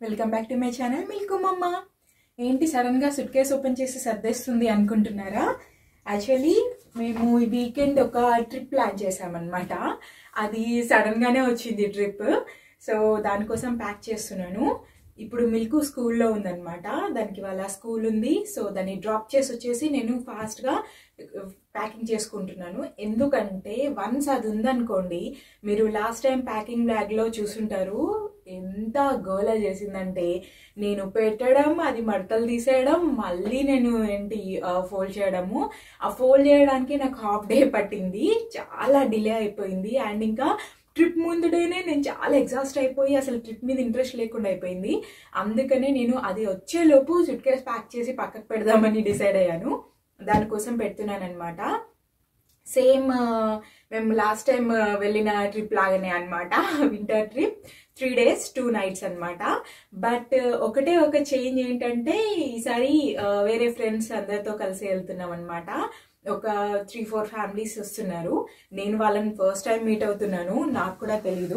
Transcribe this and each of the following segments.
welcome back to my channel milk మమ్మ ఏంటి సడన్గా సుట్ కేస్ ఓపెన్ చేసి సర్దేస్తుంది అనుకుంటున్నారా యాక్చువల్లీ మేము ఈ వీకెండ్ ఒక ట్రిప్ ప్లాన్ చేసామన్నమాట అది సడన్గానే వచ్చింది ట్రిప్ సో దానికోసం ప్యాక్ చేస్తున్నాను ఇప్పుడు మిల్కు స్కూల్లో ఉందన్నమాట దానికి వాళ్ళ స్కూల్ ఉంది సో దాన్ని డ్రాప్ చేసి వచ్చేసి నేను ఫాస్ట్గా ప్యాకింగ్ చేసుకుంటున్నాను ఎందుకంటే వన్స్ అది ఉందనుకోండి మీరు లాస్ట్ టైం ప్యాకింగ్ బ్యాగ్లో చూసుంటారు ఎంత గోల చేసిందంటే నేను పెట్టడం అది మడతలు తీసేయడం మళ్ళీ నేను ఏంటి ఫోల్డ్ చేయడము ఆ ఫోల్డ్ చేయడానికి నాకు హాఫ్ డే పట్టింది చాలా డిలే అయిపోయింది అండ్ ఇంకా ట్రిప్ ముందు డేనే నేను చాలా ఎగ్జాస్ట్ అయిపోయి అసలు ట్రిప్ మీద ఇంట్రెస్ట్ లేకుండా అయిపోయింది అందుకనే నేను అది వచ్చేలోపు సుట్ కేస్ ప్యాక్ చేసి పక్కకు పెడదామని డిసైడ్ అయ్యాను దానికోసం పెడుతున్నాను అనమాట సేమ్ మేము లాస్ట్ టైం వెళ్ళిన ట్రిప్ లాగానే అనమాట winter trip three days two nights అనమాట బట్ ఒకటే ఒక చేంజ్ ఏంటంటే ఈసారి వేరే ఫ్రెండ్స్ అందరితో కలిసి వెళ్తున్నాం అనమాట ఒక త్రీ ఫోర్ ఫ్యామిలీస్ వస్తున్నారు నేను వాళ్ళని ఫస్ట్ టైం మీట్ అవుతున్నాను నాకు కూడా తెలీదు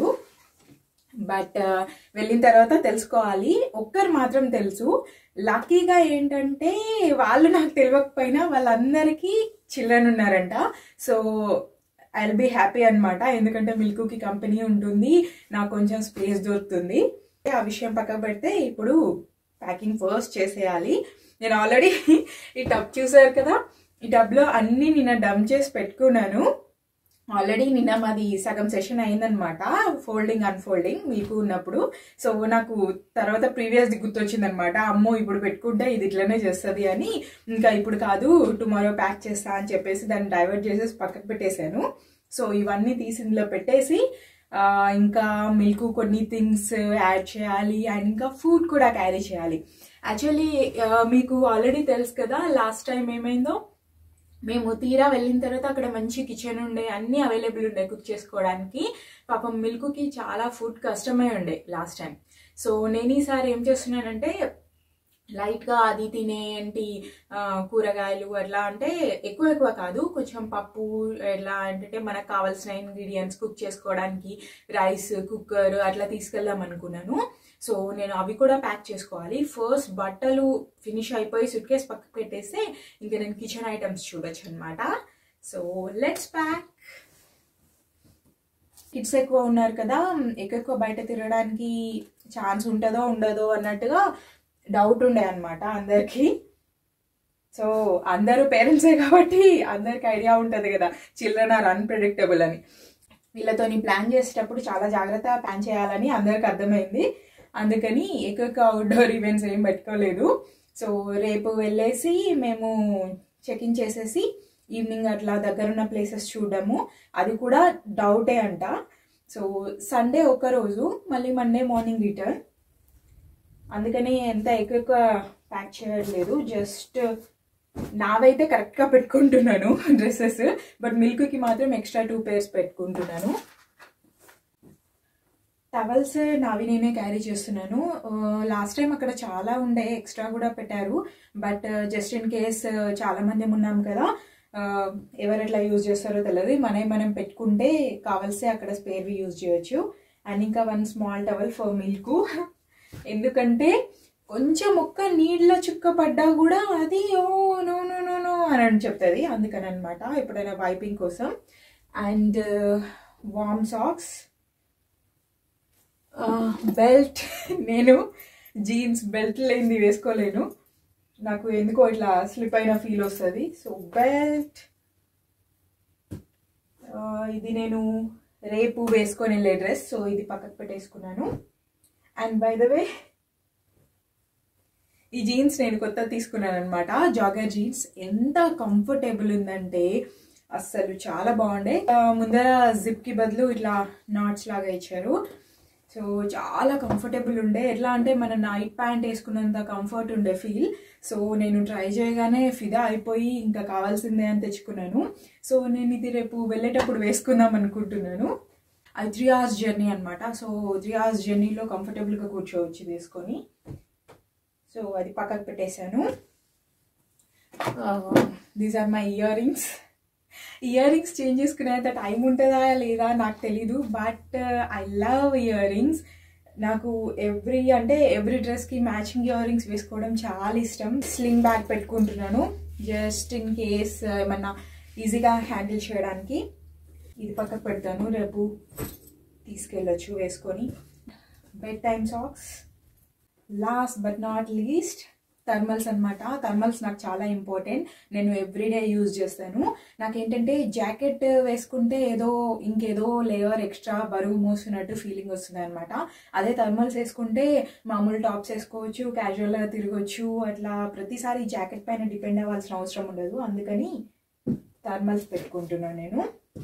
బట్ వెళ్ళిన తర్వాత తెలుసుకోవాలి ఒక్కరు మాత్రం తెలుసు లక్కీగా ఏంటంటే వాళ్ళు నాకు తెలియకపోయినా వాళ్ళందరికీ చిల్డ్రన్ ఉన్నారంట so I will be happy అనమాట ఎందుకంటే మిల్కుకి కంపెనీ ఉంటుంది నాకు కొంచెం స్పేస్ దొరుకుతుంది ఆ విషయం పక్కన పెడితే ఇప్పుడు ప్యాకింగ్ ఫస్ట్ చేసేయాలి నేను ఆల్రెడీ ఈ టబ్ చూసారు కదా ఈ టబ్లో అన్నీ నిన్న డంప్ చేసి పెట్టుకున్నాను ఆల్రెడీ నిన్న మాది సగం సెషన్ అయిందనమాట ఫోల్డింగ్ అన్ఫోల్డింగ్ మీకు ఉన్నప్పుడు సో నాకు తర్వాత ప్రీవియస్ గుర్తొచ్చిందనమాట అమ్మో ఇప్పుడు పెట్టుకుంటే ఇది ఇట్లనే చేస్తుంది అని ఇంకా ఇప్పుడు కాదు టుమారో ప్యాక్ చేస్తా అని చెప్పేసి దాన్ని డైవర్ట్ చేసేసి పక్కకు పెట్టేశాను సో ఇవన్నీ తీసి ఇందులో పెట్టేసి ఇంకా మిల్క్ కొన్ని థింగ్స్ యాడ్ చేయాలి అండ్ ఇంకా ఫుడ్ కూడా క్యారీ చేయాలి యాక్చువల్లీ మీకు ఆల్రెడీ తెలుసు కదా లాస్ట్ టైం ఏమైందో మేము తీరా వెళ్ళిన తర్వాత అక్కడ మంచి కిచెన్ ఉండే అన్ని అవైలబుల్ ఉండే కుక్ చేసుకోవడానికి పాపం మిల్క్కి చాలా ఫుడ్ కష్టమై ఉండే లాస్ట్ టైం సో నేను ఈసారి ఏం చేస్తున్నానంటే లైట్గా అది తినేంటి కూరగాయలు అట్లా అంటే ఎక్కువ ఎక్కువ కాదు కొంచెం పప్పు ఎట్లా అంటే మనకు కావాల్సిన ఇంగ్రీడియంట్స్ కుక్ చేసుకోవడానికి రైస్ కుక్కర్ అట్లా తీసుకెళ్దాం అనుకున్నాను సో నేను అవి కూడా ప్యాక్ చేసుకోవాలి ఫస్ట్ బట్టలు ఫినిష్ అయిపోయి సుట్ కేస్ పక్కకు పెట్టేస్తే ఇంకా నేను కిచెన్ ఐటమ్స్ చూడొచ్చు అనమాట సో లెట్స్ ప్యాక్ కిడ్స్ ఎక్కువ ఉన్నారు కదా ఎక్కువ బయట తిరగడానికి ఛాన్స్ ఉంటుందో ఉండదో అన్నట్టుగా డౌట్ ఉండే అనమాట అందరికీ సో అందరూ పేరెంట్సే కాబట్టి అందరికి ఐడియా ఉంటుంది కదా చిల్డ్రన్ ఆర్ అన్ప్రెడిక్టబుల్ అని వీళ్ళతోని ప్లాన్ చేసేటప్పుడు చాలా జాగ్రత్త ప్లాన్ చేయాలని అందరికి అర్థమైంది అందుకని ఎక్కువ అవుట్డోర్ ఈవెంట్స్ ఏం పెట్టుకోలేదు సో రేపు వెళ్ళేసి మేము చెక్ ఇన్ చేసేసి ఈవినింగ్ అట్లా దగ్గరున్న ప్లేసెస్ చూడడము అది కూడా డౌటే అంట సో సండే రోజు మళ్ళీ మండే మార్నింగ్ రిటర్న్ అందుకని ఎంత ఎక్కువ ఎక్కువ ప్యాక్ చేయట్లేదు జస్ట్ నావైతే కరెక్ట్గా పెట్టుకుంటున్నాను డ్రెస్సెస్ బట్ మిల్క్కి మాత్రం ఎక్స్ట్రా టూ పేర్స్ పెట్టుకుంటున్నాను టవల్స్ నావి నేనే క్యారీ చేస్తున్నాను లాస్ట్ టైం అక్కడ చాలా ఉండే ఎక్స్ట్రా కూడా పెట్టారు బట్ జస్ట్ ఇన్ కేస్ చాలా మంది ఉన్నాం కదా ఎవరు ఎట్లా యూజ్ చేస్తారో తెలియదు మనమే మనం పెట్టుకుంటే కావాల్సే అక్కడ స్పేర్వి యూజ్ చేయొచ్చు అండ్ ఇంకా one small towel for milk ఎందుకంటే కొంచెం ఒక్క నీళ్ళ చుక్క పడ్డా కూడా అది oh no no no no అని అని చెప్తుంది అందుకని అనమాట ఎప్పుడైనా వైపింగ్ కోసం అండ్ వామ్ సాక్స్ బెల్ట్ నేను జీన్స్ బెల్ట్ లేనిది వేసుకోలేను నాకు ఎందుకో ఇట్లా స్లిప్ అయిన ఫీల్ వస్తుంది సో బెల్ట్ ఇది నేను రేపు వేసుకొని వెళ్ళే డ్రెస్ సో ఇది పక్కకు పెట్టేసుకున్నాను అండ్ బై ద వే ఈ జీన్స్ నేను కొత్త తీసుకున్నాను అనమాట జాగర్ జీన్స్ ఎంత కంఫర్టబుల్ ఉందంటే అస్సలు చాలా బాగుండే ముందర జిప్కి బదులు ఇట్లా నాట్స్ లాగా ఇచ్చారు సో చాలా కంఫర్టబుల్ ఉండే ఎట్లా అంటే మన నైట్ ప్యాంట్ వేసుకున్నంత కంఫర్ట్ ఉండే ఫీల్ సో నేను ట్రై చేయగానే ఫిదా అయిపోయి ఇంకా కావాల్సిందే అని తెచ్చుకున్నాను సో నేను ఇది రేపు వెళ్ళేటప్పుడు వేసుకుందాం అనుకుంటున్నాను అది త్రీ అవర్స్ జర్నీ అనమాట సో త్రీ అవర్స్ జర్నీలో కంఫర్టబుల్గా కూర్చోవచ్చు వేసుకొని సో అది పక్కకు పెట్టేశాను these are my earrings earrings change చేసుకునేంత టైం ఉంటుందా లేదా నాకు తెలీదు but I love earrings నాకు ఎవ్రీ అంటే ఎవ్రీ డ్రెస్కి మ్యాచింగ్ ఇయర్ రింగ్స్ వేసుకోవడం చాలా ఇష్టం స్లింగ్ బ్యాగ్ పెట్టుకుంటున్నాను జస్ట్ ఇన్ కేస్ ఏమన్నా ఈజీగా హ్యాండిల్ చేయడానికి ఇది పక్కకు పెడతాను రేపు తీసుకెళ్ళొచ్చు వేసుకొని bedtime socks last but not least thermals అనమాట థర్మల్స్ నాకు చాలా ఇంపార్టెంట్ నేను ఎవ్రీడే యూజ్ చేస్తాను నాకేంటంటే జాకెట్ వేసుకుంటే ఏదో ఇంకేదో లేయర్ ఎక్స్ట్రా బరువు మోస్తున్నట్టు ఫీలింగ్ వస్తుంది అనమాట అదే థర్మల్స్ వేసుకుంటే మామూలు టాప్స్ వేసుకోవచ్చు క్యాజువల్గా తిరగచ్చు అట్లా ప్రతిసారి జాకెట్ పైన డిపెండ్ అవ్వాల్సిన అవసరం ఉండదు అందుకని థర్మల్స్ పెట్టుకుంటున్నాను నేను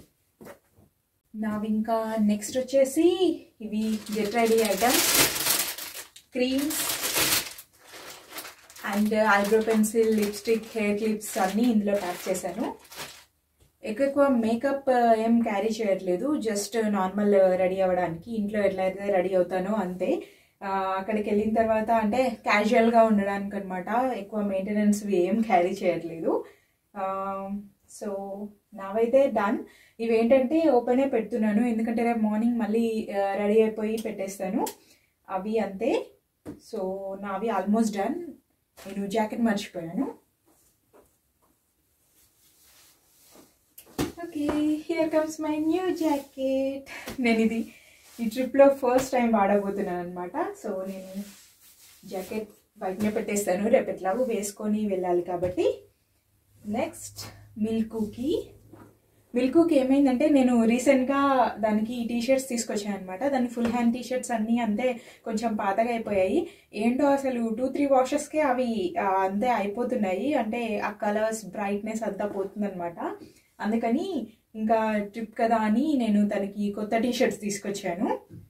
నావి ఇంకా నెక్స్ట్ వచ్చేసి ఇవి get ready items creams and eyebrow pencil lipstick hair clips అన్నీ ఇందులో ప్యాక్ చేశాను ఎక్కువ ఎక్కువ మేకప్ ఏం క్యారీ చేయట్లేదు జస్ట్ నార్మల్ రెడీ అవ్వడానికి ఇంట్లో ఎట్లయితే రెడీ అవుతానో అంతే అక్కడికి వెళ్ళిన తర్వాత అంటే క్యాజువల్గా ఉండడానికి అనమాట ఎక్కువ మెయింటెనెన్స్ ఏం క్యారీ చేయట్లేదు సో నావైతే డన్ ఇవేంటంటే ఓపెనే పెడుతున్నాను ఎందుకంటే రేపు మార్నింగ్ మళ్ళీ రెడీ అయిపోయి పెట్టేస్తాను అవి అంతే సో నావి ఆల్మోస్ట్ డన్ నేను జాకెట్ మర్చిపోయాను okay here comes my new jacket నేను ఇది ఈ ట్రిప్లో ఫస్ట్ టైం వాడబోతున్నాను అనమాట సో నేను జాకెట్ బయటనే పెట్టేస్తాను రేపు ఎట్లాగో వేసుకొని వెళ్ళాలి కాబట్టి నెక్స్ట్ మిల్కుకి మిల్కుకి ఏమైందంటే నేను రీసెంట్గా దానికి టీ షర్ట్స్ తీసుకొచ్చాను అనమాట దాని ఫుల్ హ్యాండ్ టీ షర్ట్స్ అన్నీ అంతే కొంచెం పాతగా అయిపోయాయి ఏంటో అసలు టూ త్రీ వాషెస్కే అవి అంతే అయిపోతున్నాయి అంటే ఆ కలర్స్ బ్రైట్నెస్ అంతా పోతుందన్నమాట అందుకని ఇంకా ట్రిప్ కదా అని నేను తనకి కొత్త టీ షర్ట్స్ తీసుకొచ్చాను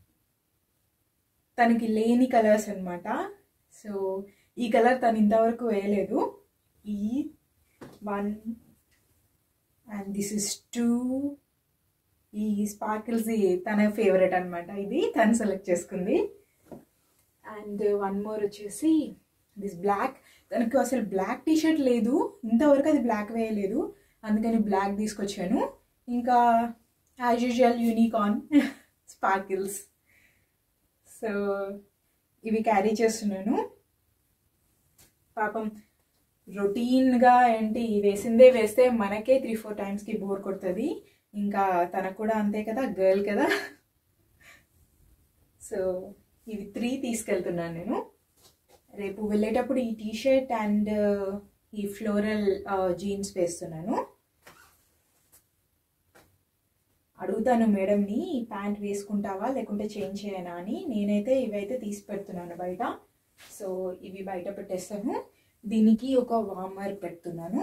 తనకి లేని కలర్స్ అనమాట సో ఈ కలర్ తను ఇంతవరకు వేయలేదు ఈ one and this is two ఈ స్పార్కిల్స్ తన ఫేవరెట్ అనమాట ఇది తను సెలెక్ట్ చేసుకుంది అండ్ వన్ మోర్ వచ్చేసి దిస్ బ్లాక్ తనకు అసలు బ్లాక్ టీ షర్ట్ లేదు ఇంతవరకు అది బ్లాక్ వేయలేదు అందుకని బ్లాక్ తీసుకొచ్చాను ఇంకా as usual unicorn sparkles so ఇవి క్యారీ చేస్తున్నాను పాపం రొటీన్గా ఏంటి వేసిందే వేస్తే మనకే త్రీ ఫోర్ టైమ్స్కి బోర్ కొడుతుంది ఇంకా తనకు కూడా అంతే కదా గర్ల్ కదా సో ఇవి త్రీ తీసుకెళ్తున్నాను నేను రేపు వెళ్ళేటప్పుడు ఈ టీ షర్ట్ అండ్ ఈ ఫ్లోరల్ జీన్స్ వేస్తున్నాను అడుగుతాను మేడంని ప్యాంట్ వేసుకుంటావా లేకుంటే చేంజ్ చేయనా అని నేనైతే ఇవైతే తీసి పెడుతున్నాను బయట సో ఇవి బయట పెట్టేస్తాను దీనికి ఒక వార్మర్ పెడుతున్నాను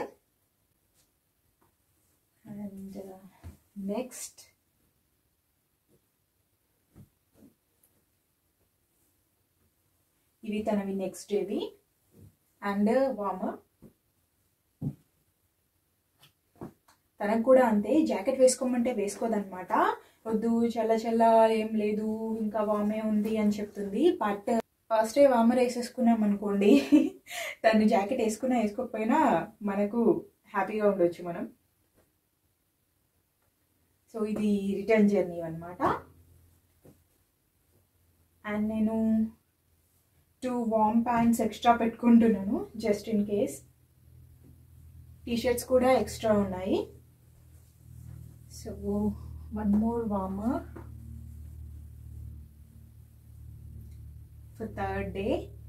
అండ్ నెక్స్ట్ ఇవి తనవి నెక్స్ట్ డేవి అండ్ వార్మర్ తనకు కూడా అంతే జాకెట్ వేసుకోమంటే వేసుకోదన్నమాట వద్దు చల్ల చల్ల ఏం లేదు ఇంకా వామే ఉంది అని చెప్తుంది బట్ ఫస్ట్ డే వామర్ వేసేసుకున్నాం అనుకోండి తను జాకెట్ వేసుకున్నా వేసుకోకపోయినా మనకు హ్యాపీగా ఉండొచ్చు మనం సో ఇది రిటర్న్ జర్నీ అనమాట అండ్ నేను టూ వామ్ ప్యాంట్స్ ఎక్స్ట్రా పెట్టుకుంటున్నాను జస్ట్ ఇన్ కేస్ టీషర్ట్స్ కూడా ఎక్స్ట్రా ఉన్నాయి so one more warmer for third day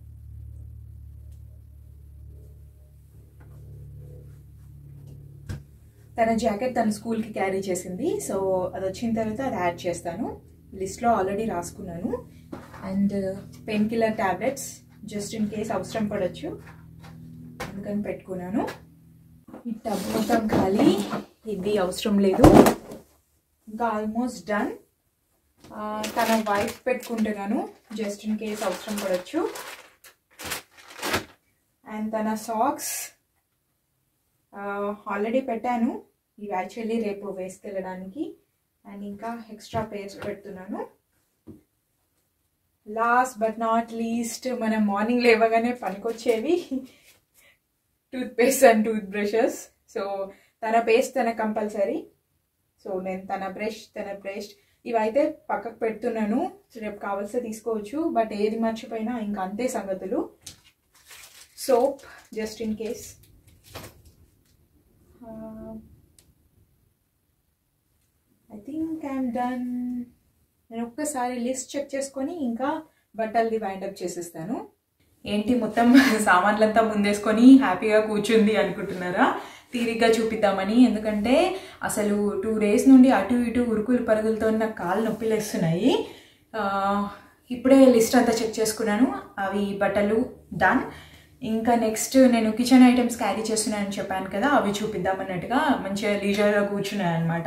తన జాకెట్ తన స్కూల్కి క్యారీ చేసింది సో అది వచ్చిన తర్వాత అది యాడ్ చేస్తాను లిస్ట్లో ఆల్రెడీ రాసుకున్నాను and painkiller tablets just in case అవసరం పడవచ్చు అందుకని పెట్టుకున్నాను ఈ టబ్ మొత్తం ఖాళీ ఇది అవసరం లేదు ఇంకా ఆల్మోస్ట్ డన్ తన వైఫ్ పెట్టుకుంటున్నాను జస్ట్ ఇన్ కేస్ అవసరం పడవచ్చు అండ్ తన సాక్స్ ఆల్రెడీ పెట్టాను ఇవి యాక్చువల్లీ రేపు వేసుకెళ్ళడానికి అండ్ ఇంకా ఎక్స్ట్రా పేర్స్ పెడుతున్నాను లాస్ట్ బట్ నాట్ లీస్ట్ మనం మార్నింగ్ లేవగానే పనికొచ్చేవి toothpaste and toothbrushes so తన పేస్ట్ తన కంపల్సరీ సో నేను తన బ్రష్ తన బ్రష్ ఇవైతే పక్కకు పెడుతున్నాను రేపు కావాల్సి తీసుకోవచ్చు బట్ ఏది మర్చిపోయినా ఇంకా అంతే సంగతులు soap just in case I think I'm done నేను ఒక్కసారి లిస్ట్ చెక్ చేసుకొని ఇంకా బట్టలది వైండప్ చేసేస్తాను ఏంటి మొత్తం సామాన్లంతా ముందేసుకొని హ్యాపీగా కూర్చుంది అనుకుంటున్నారా తీరిగ్గా చూపిద్దామని ఎందుకంటే అసలు టూ డేస్ నుండి అటు ఇటు ఉరుకులు పరుగులతో నాకు కాళ్ళు నొప్పిలేస్తున్నాయి ఆ, ఇప్పుడే లిస్ట్ అంతా చెక్ చేసుకున్నాను అవి బట్టలు డన్ ఇంకా నెక్స్ట్ నేను కిచెన్ ఐటమ్స్ క్యారీ చేస్తున్నానని చెప్పాను కదా అవి చూపిద్దామన్నట్టుగా మంచిగా లీజర్గా కూర్చున్నాను అనమాట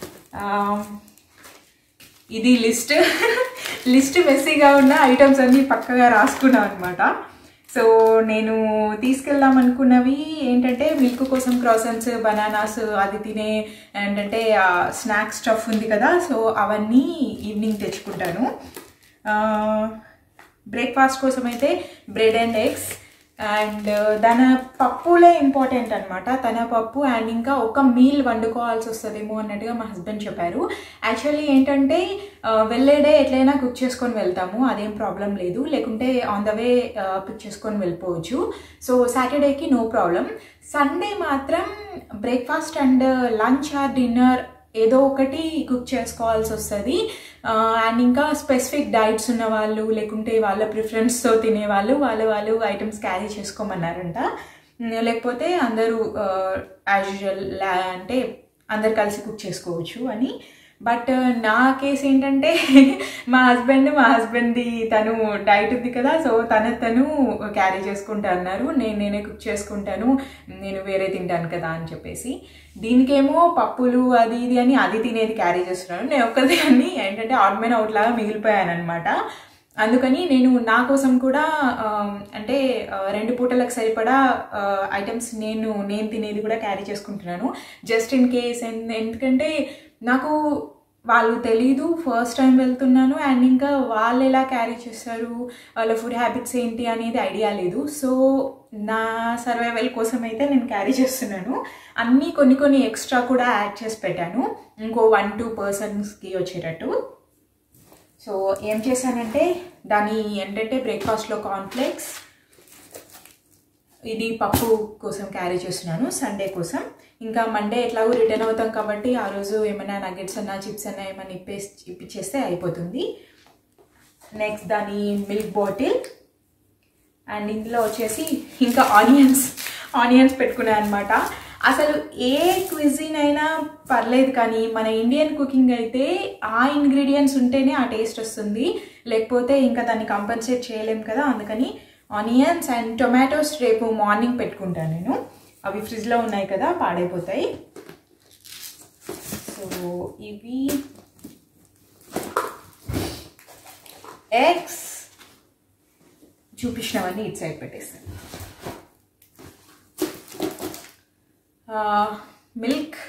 ఇది లిస్ట్ లిస్ట్ మెస్సీగా ఉన్న ఐటమ్స్ అన్నీ పక్కగా రాసుకున్నాను అనమాట సో నేను తీసుకెళ్దాం అనుకున్నవి ఏంటంటే మిల్క్ కోసం క్రాసన్స్ బనానాస్ అది తినే ఏంటంటే స్నాక్ స్టఫ్ ఉంది కదా సో అవన్నీ ఈవినింగ్ తెచ్చుకుంటాను బ్రేక్ఫాస్ట్ కోసం అయితే బ్రెడ్ అండ్ ఎగ్స్ అండ్ దాని పప్పులే ఇంపార్టెంట్ అనమాట తన పప్పు అండ్ ఇంకా ఒక మీల్ వండుకోవాల్సి వస్తుందేమో అన్నట్టుగా మా హస్బెండ్ చెప్పారు యాక్చువల్లీ ఏంటంటే ఆ, వెళ్ళేడే ఎట్లయినా కుక్ చేసుకొని వెళ్తాము అదేం ప్రాబ్లం లేదు లేకుంటే ఆన్ ద వే పిక్ చేసుకొని వెళ్ళిపోవచ్చు సో సాటర్డేకి నో ప్రాబ్లం సండే మాత్రం breakfast and lunch or dinner ఏదో ఒకటి కుక్ చేసుకోవాల్సి వస్తుంది అండ్ ఇంకా స్పెసిఫిక్ డైట్స్ ఉన్న వాళ్ళు లేకుంటే వాళ్ళ ప్రిఫరెన్స్తో తినే వాళ్ళు వాళ్ళ వాళ్ళు ఐటమ్స్ క్యారీ చేసుకోమన్నారంట ఉమ్, లేకపోతే అందరూ యాజ్ యూజువల్ అంటే అందరు కలిసి కుక్ చేసుకోవచ్చు అని బట్ నా కేసు ఏంటంటే మా హస్బెండ్ మా హస్బెండ్ది తను డైట్ ఉంది కదా సో తన తను క్యారీ చేసుకుంటా అన్నారు నేను నేనే కుక్ చేసుకుంటాను నేను వేరే తింటాను కదా అని చెప్పేసి దీనికేమో పప్పులు అది ఇది అని అది తినేది క్యారీ చేస్తున్నాను నేను ఒక్కది అని ఏంటంటే ఆర్మెన్ అవుట్ లాగా మిగిలిపోయాను అనమాట అందుకని నేను నా కోసం కూడా ఆ, అంటే ఆ, రెండు పూటలకు సరిపడా ఐటమ్స్ నేను నేను తినేది కూడా క్యారీ చేసుకుంటున్నాను జస్ట్ ఇన్ కేస్ ఎందుకంటే నాకు వాళ్ళు తెలీదు ఫస్ట్ టైం వెళ్తున్నాను అండ్ ఇంకా వాళ్ళు ఎలా క్యారీ చేస్తారు వాళ్ళ ఫుడ్ హ్యాబిట్స్ ఏంటి అనేది ఐడియా లేదు సో నా సర్వైవల్ కోసం అయితే నేను క్యారీ చేస్తున్నాను అన్నీ కొన్ని కొన్ని ఎక్స్ట్రా కూడా యాడ్ చేసి పెట్టాను ఇంకో వన్ టూ పర్సన్స్కి వచ్చేటట్టు సో ఏం చేశానంటే దాని ఏంటంటే బ్రేక్ఫాస్ట్లో కార్న్ఫ్లేక్స్ ఇది పప్పు కోసం క్యారీ చేస్తున్నాను సండే కోసం ఇంకా మండే ఎట్లాగో రిటర్న్ అవుతాం కాబట్టి ఆ రోజు ఏమైనా నగెట్స్ అన్నా చిప్స్ అన్నా ఏమైనా ఇప్పేసి ఇప్పించేస్తే అయిపోతుంది నెక్స్ట్ దాని మిల్క్ బాటిల్ అండ్ ఇందులో వచ్చేసి ఇంకా ఆనియన్స్ ఆనియన్స్ పెట్టుకున్నాను అనమాట అసలు ఏ క్విజిన్ అయినా పర్లేదు కానీ మన ఇండియన్ కుకింగ్ అయితే ఆ ఇంగ్రీడియంట్స్ ఉంటేనే ఆ టేస్ట్ వస్తుంది లేకపోతే ఇంకా దాన్ని కంపన్సేట్ చేయలేం కదా అందుకని ఆనియన్స్ అండ్ టొమాటోస్ రేపు మార్నింగ్ పెట్టుకుంటాను నేను అవి ఫ్రిడ్జ్లో ఉన్నాయి కదా పాడైపోతాయి సో ఇవి ఎగ్స్ చూపించినవన్నీ ఇటు సైడ్ పెట్టేస్తాను మిల్క్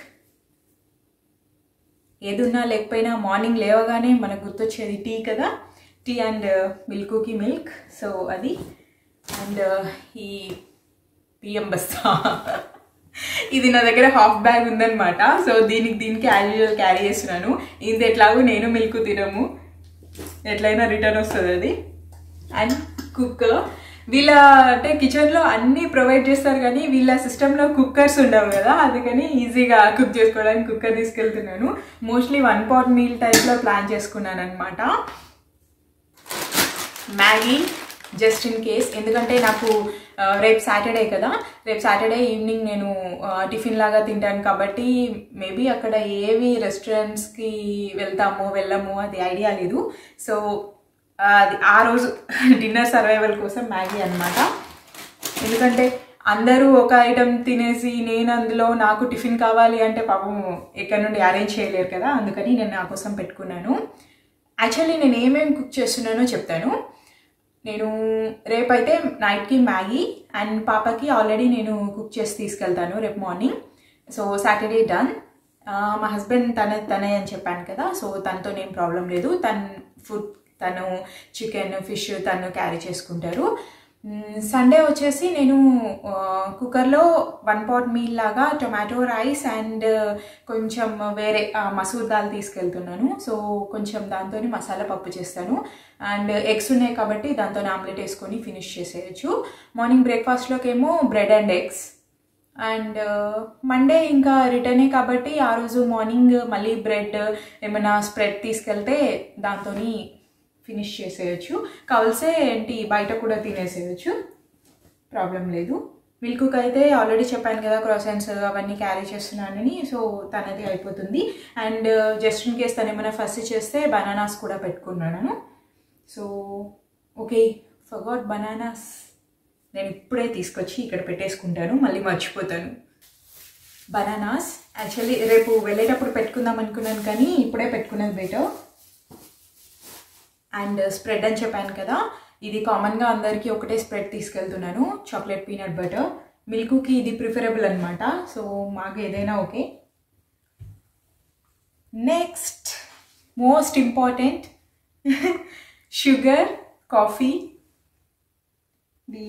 ఏదున్నా లేకపోయినా మార్నింగ్ లేవగానే మనకు గుర్తొచ్చేది టీ కదా టీ అండ్ మిల్క్కి మిల్క్ సో అది అండ్ ఈ బియ్యం బస్తా ఇది నా దగ్గర హాఫ్ బ్యాగ్ ఉందన్నమాట సో దీనికి దీనికి యాజ్ యూజువల్ క్యారీ చేస్తున్నాను ఇది ఎట్లాగో నేను మిల్క్ తినము ఎట్లయినా రిటర్న్ వస్తుంది అది అండ్ కుక్కర్ వీళ్ళ అంటే కిచెన్లో అన్నీ ప్రొవైడ్ చేస్తారు కానీ వీళ్ళ సిస్టంలో కుక్కర్స్ ఉండవు కదా అందుకని ఈజీగా కుక్ చేసుకోవడానికి కుక్కర్ తీసుకెళ్తున్నాను మోస్ట్లీ వన్ పాట్ మీల్ టైప్లో ప్లాన్ చేసుకున్నాను అనమాట మ్యాగీ జస్ట్ ఇన్ కేస్ ఎందుకంటే నాకు ఆ, రేపు సాటర్డే కదా రేపు సాటర్డే ఈవినింగ్ నేను ఆ, టిఫిన్ లాగా తింటాను కాబట్టి మేబీ అక్కడ ఏవి రెస్టారెంట్స్కి వెళ్తామో వెళ్ళము అది ఐడియా లేదు సో అది ఆ రోజు డిన్నర్ సర్వైవల్ కోసం మ్యాగీ అన్నమాట ఎందుకంటే అందరూ ఒక ఐటెం తినేసి నేను అందులో నాకు టిఫిన్ కావాలి అంటే పాపం ఎక్కడి నుండి అరేంజ్ చేయలేరు కదా అందుకని నేను నా కోసం పెట్టుకున్నాను యాక్చువల్లీ నేను ఏమేమి కుక్ చేస్తున్నానో చెప్తాను నేను రేపైతే నైట్కి మ్యాగీ అండ్ పాపకి ఆల్రెడీ నేను కుక్ చేసి తీసుకెళ్తాను రేపు మార్నింగ్ సో సాటర్డే డన్ మా హస్బెండ్ తన తనే అని చెప్పాను కదా సో తనతో ఏం ప్రాబ్లం లేదు తన ఫుడ్ తను చికెన్ ఫిష్ తను క్యారీ చేసుకుంటారు సండే వచ్చేసి నేను ఆ, కుక్కర్లో వన్ పాట్ మీల్ లాగా టొమాటో రైస్ అండ్ కొంచెం వేరే ఆ, మసూర్ దాల్ తీసుకెళ్తున్నాను సో కొంచెం దాంతో మసాలా పప్పు చేస్తాను అండ్ ఎగ్స్ ఉన్నాయి కాబట్టి దాంతో ఆమ్లెట్ వేసుకొని ఫినిష్ చేసేయచ్చు మార్నింగ్ బ్రేక్ఫాస్ట్లోకి ఏమో bread and eggs and Monday ఇంకా రిటర్నే కాబట్టి ఆ రోజు మార్నింగ్ మళ్ళీ బ్రెడ్ ఏమైనా స్ప్రెడ్ తీసుకెళ్తే దాంతో ఫినిష్ చేసేయచ్చు కావలసే ఏంటి బయట కూడా తినేసేయచ్చు ప్రాబ్లం లేదు మిల్క్కి అయితే ఆల్రెడీ చెప్పాను కదా క్రాసెన్స్ అవన్నీ క్యారీ చేస్తున్నానని సో తనది అయిపోతుంది అండ్ జస్ట్ ఇన్ కేస్ తను ఏమైనా ఫస్ట్ చేస్తే బనానాస్ కూడా పెట్టుకున్నాను సో ఓకే ఫగాట్ బనానాస్ నేను ఇప్పుడే తీసుకొచ్చి ఇక్కడ పెట్టేసుకుంటాను మళ్ళీ మర్చిపోతాను బనానాస్ యాక్చువల్లీ రేపు వెళ్ళేటప్పుడు పెట్టుకుందాం అనుకున్నాను కానీ ఇప్పుడే పెట్టుకున్నది బెటర్ అండ్ స్ప్రెడ్ అని చెప్పాను కదా ఇది కామన్గా అందరికీ ఒకటే స్ప్రెడ్ తీసుకెళ్తున్నాను చాక్లెట్ పీనట్ బటర్ మిల్క్కి ఇది ప్రిఫరబుల్ అనమాట సో మాకు ఏదైనా okay next most important sugar coffee the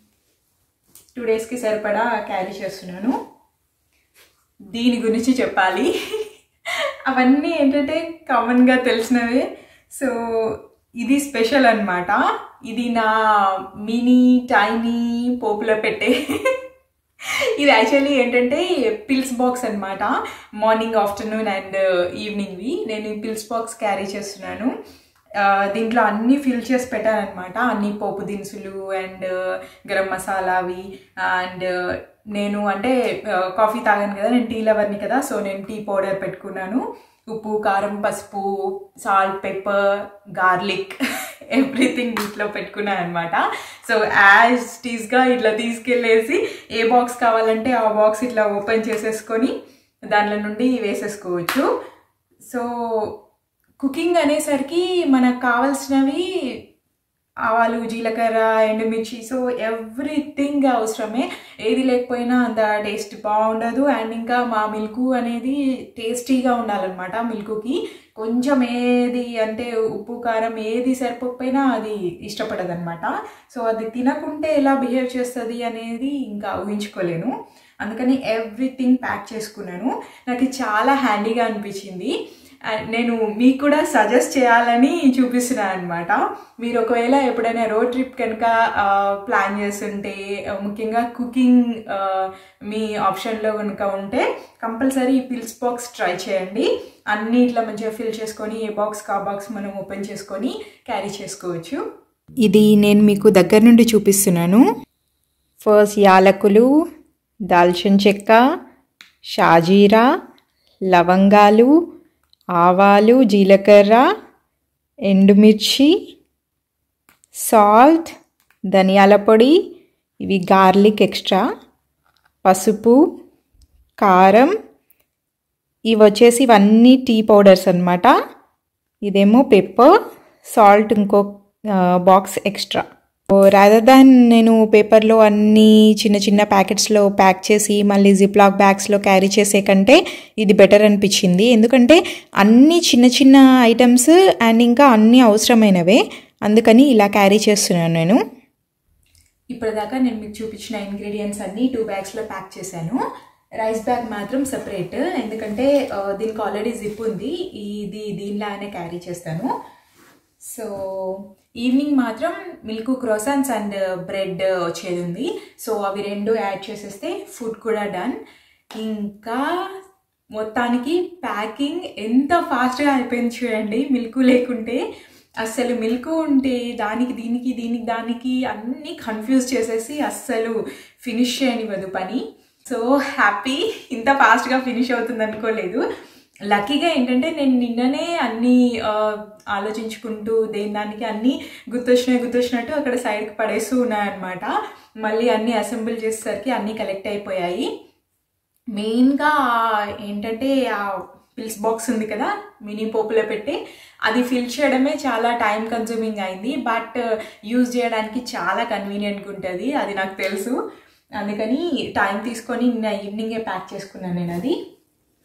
two డేస్కి సరిపడా క్యారీ చేస్తున్నాను దీని గురించి చెప్పాలి అవన్నీ ఏంటంటే కామన్గా తెలిసినవే సో ఇది స్పెషల్ అన్నమాట ఇది నా మినీ టైనీ పోపులో పెట్టే ఇది యాక్చువల్లీ ఏంటంటే పిల్స్ బాక్స్ అన్నమాట మార్నింగ్ ఆఫ్టర్నూన్ అండ్ ఈవినింగ్వి నేను ఈ పిల్స్ బాక్స్ క్యారీ చేస్తున్నాను ఆ, దీంట్లో అన్నీ ఫిల్ చేసి పెట్టానమాట అన్ని పోపు దినుసులు అండ్ గరం మసాలా అవి అండ్ నేను అంటే ఆ, కాఫీ తాగాను కదా నేను టీ లవర్ని కదా సో నేను టీ పౌడర్ పెట్టుకున్నాను ఉప్పు కారం పసుపు సాల్ట్ పెప్పర్ గార్లిక్ ఎవ్రీథింగ్ వీటిలో పెట్టుకున్నాను అనమాట సో యాజ్ టీస్గా ఇట్లా తీసుకెళ్ళేసి ఏ బాక్స్ కావాలంటే ఆ బాక్స్ ఇట్లా ఓపెన్ చేసేసుకొని దానిలో నుండి వేసేసుకోవచ్చు సో కుకింగ్ అనేసరికి మనకు కావాల్సినవి ఆవాలు జీలకర్ర ఎండుమిర్చి సో ఎవ్రీథింగ్ అవసరమే ఏది లేకపోయినా అంత టేస్ట్ బాగుండదు అండ్ ఇంకా మా మిల్క్ అనేది టేస్టీగా ఉండాలన్నమాట మిల్క్కి కొంచెం ఏది అంటే ఉప్పు కారం ఏది సరిపోకపోయినా అది ఇష్టపడదు అనమాట సో అది తినకుంటే ఎలా బిహేవ్ చేస్తుంది అనేది ఇంకా ఊహించుకోలేను అందుకని ఎవ్రీథింగ్ ప్యాక్ చేసుకున్నాను నాకు ఇది చాలా హ్యాండీగా అనిపించింది అండ్ నేను మీకు కూడా సజెస్ట్ చేయాలని చూపిస్తున్నాను అనమాట మీరు ఒకవేళ ఎప్పుడైనా రోడ్ ట్రిప్ కనుక ప్లాన్ చేస్తుంటే ఆ, ముఖ్యంగా కుకింగ్ మీ ఆప్షన్లో కనుక ఉంటే కంపల్సరీ ఈ పిల్స్ బాక్స్ ట్రై చేయండి అన్ని ఇట్లా మంచిగా ఫిల్ చేసుకొని ఏ బాక్స్ కా బాక్స్ మనం ఓపెన్ చేసుకొని క్యారీ చేసుకోవచ్చు ఇది నేను మీకు దగ్గర నుండి చూపిస్తున్నాను ఫస్ట్ యాలకులు దాల్చిన చెక్క షాజీరా లవంగాలు ఆవాలు జీలకర్ర ఎండుమిర్చి సాల్ట్ ధనియాల పొడి ఇవి గార్లిక్ ఎక్స్ట్రా పసుపు కారం ఇవి వచ్చేసి ఇవన్నీ టీ పౌడర్స్ అనమాట ఇదేమో పెప్పర్ సాల్ట్ ఇంకో బాక్స్ ఎక్స్ట్రా రాదర్ దాన్ నేను పేపర్లో అన్ని చిన్న చిన్న ప్యాకెట్స్లో ప్యాక్ చేసి మళ్ళీ జిప్లాక్ బ్యాగ్స్లో క్యారీ చేసే కంటే ఇది బెటర్ అనిపించింది ఎందుకంటే అన్ని చిన్న చిన్న ఐటమ్స్ అండ్ ఇంకా అన్ని అవసరమైనవే అందుకని ఇలా క్యారీ చేస్తున్నాను నేను ఇప్పటిదాకా నేను మీకు చూపించిన ఇంగ్రీడియంట్స్ అన్ని టూ బ్యాగ్స్లో ప్యాక్ చేశాను రైస్ బ్యాగ్ మాత్రం సెపరేట్ ఎందుకంటే ఆ, దీనికి ఆల్రెడీ జిప్ ఉంది ఇది దీనిలానే క్యారీ చేస్తాను సో ఈవినింగ్ మాత్రం మిల్క్ క్రోసాన్స్ అండ్ బ్రెడ్ వచ్చేది ఉంది సో అవి రెండు యాడ్ చేసేస్తే ఫుడ్ కూడా డన్ ఇంకా మొత్తానికి ప్యాకింగ్ ఎంత ఫాస్ట్గా అయిపోయింది చూడండి మిల్క్ లేకుంటే అస్సలు మిల్క్ ఉంటే దానికి దీనికి దీనికి దానికి అన్నీ కన్ఫ్యూజ్ చేసేసి అస్సలు ఫినిష్ చేయనివ్వదు పని సో హ్యాపీ ఇంత ఫాస్ట్గా ఫినిష్ అవుతుంది అనుకోలేదు లక్కీగా ఏంటంటే నేను నిన్ననే అన్నీ ఆ, ఆలోచించుకుంటూ దేని దానికి అన్నీ గుర్తొచ్చినాయి గుర్తొచ్చినట్టు అక్కడ సైడ్కి పడేస్తూ ఉన్నాయన్నమాట మళ్ళీ అన్నీ అసెంబుల్ చేసేసరికి అన్నీ కలెక్ట్ అయిపోయాయి మెయిన్గా ఏంటంటే ఆ పిల్స్ బాక్స్ ఉంది కదా మినీ పోపులో పెట్టి అది ఫిల్ చేయడమే చాలా టైం కన్జ్యూమింగ్ అయింది బట్ యూజ్ చేయడానికి చాలా కన్వీనియంట్గా ఉంటుంది అది నాకు తెలుసు అందుకని టైం తీసుకొని నిన్న ఈవినింగే ప్యాక్ చేసుకున్నాను నేను అది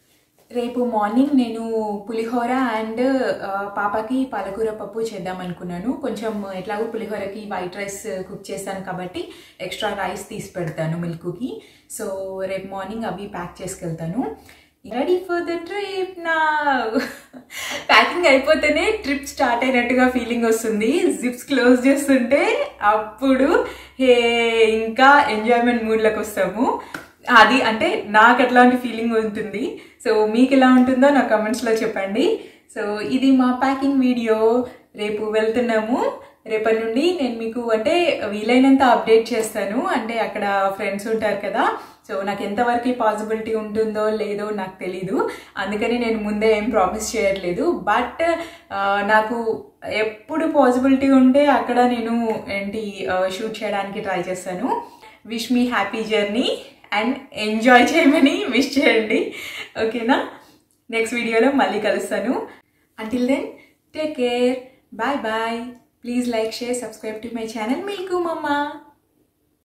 రేపు మార్నింగ్ నేను పులిహోర అండ్ ఆ, పాపకి పాలకూర పప్పు చేద్దాం అనుకున్నాను కొంచెం ఎట్లాగో పులిహోరకి వైట్ రైస్ కుక్ చేశాను కాబట్టి ఎక్స్ట్రా రైస్ తీసి పెడతాను మిల్క్కి సో రేపు మార్నింగ్ అవి ప్యాక్ చేసుకెళ్తాను రెడీ ఫర్ ద ట్రిప్ నా ప్యాకింగ్ అయిపోతేనే ట్రిప్ స్టార్ట్ అయినట్టుగా ఫీలింగ్ వస్తుంది జిప్స్ క్లోజ్ చేస్తుంటే అప్పుడు హే ఇంకా ఎంజాయ్మెంట్ మూడ్లోకి వస్తాము అది అంటే నాకు అట్లాంటి ఫీలింగ్ ఉంటుంది సో మీకు ఎలా ఉంటుందో నా కమెంట్స్లో చెప్పండి సో ఇది మా ప్యాకింగ్ వీడియో రేపు వెళ్తున్నాము రేపటి నుండి నేను మీకు అంటే వీలైనంత అప్డేట్ చేస్తాను అంటే అక్కడ ఫ్రెండ్స్ ఉంటారు కదా సో నాకు ఎంతవరకు పాసిబిలిటీ ఉంటుందో లేదో నాకు తెలీదు అందుకని నేను ముందే ఏం ప్రామిస్ చేయట్లేదు బట్ నాకు ఎప్పుడు పాసిబిలిటీ ఉంటే అక్కడ నేను ఏంటి షూట్ చేయడానికి ట్రై చేస్తాను wish me happy journey and enjoy చేయమని విష్ చేయండి ఓకేనా నెక్స్ట్ వీడియోలో మళ్ళీ కలుస్తాను until then take care bye bye please like share subscribe to my channel milk మమ్మ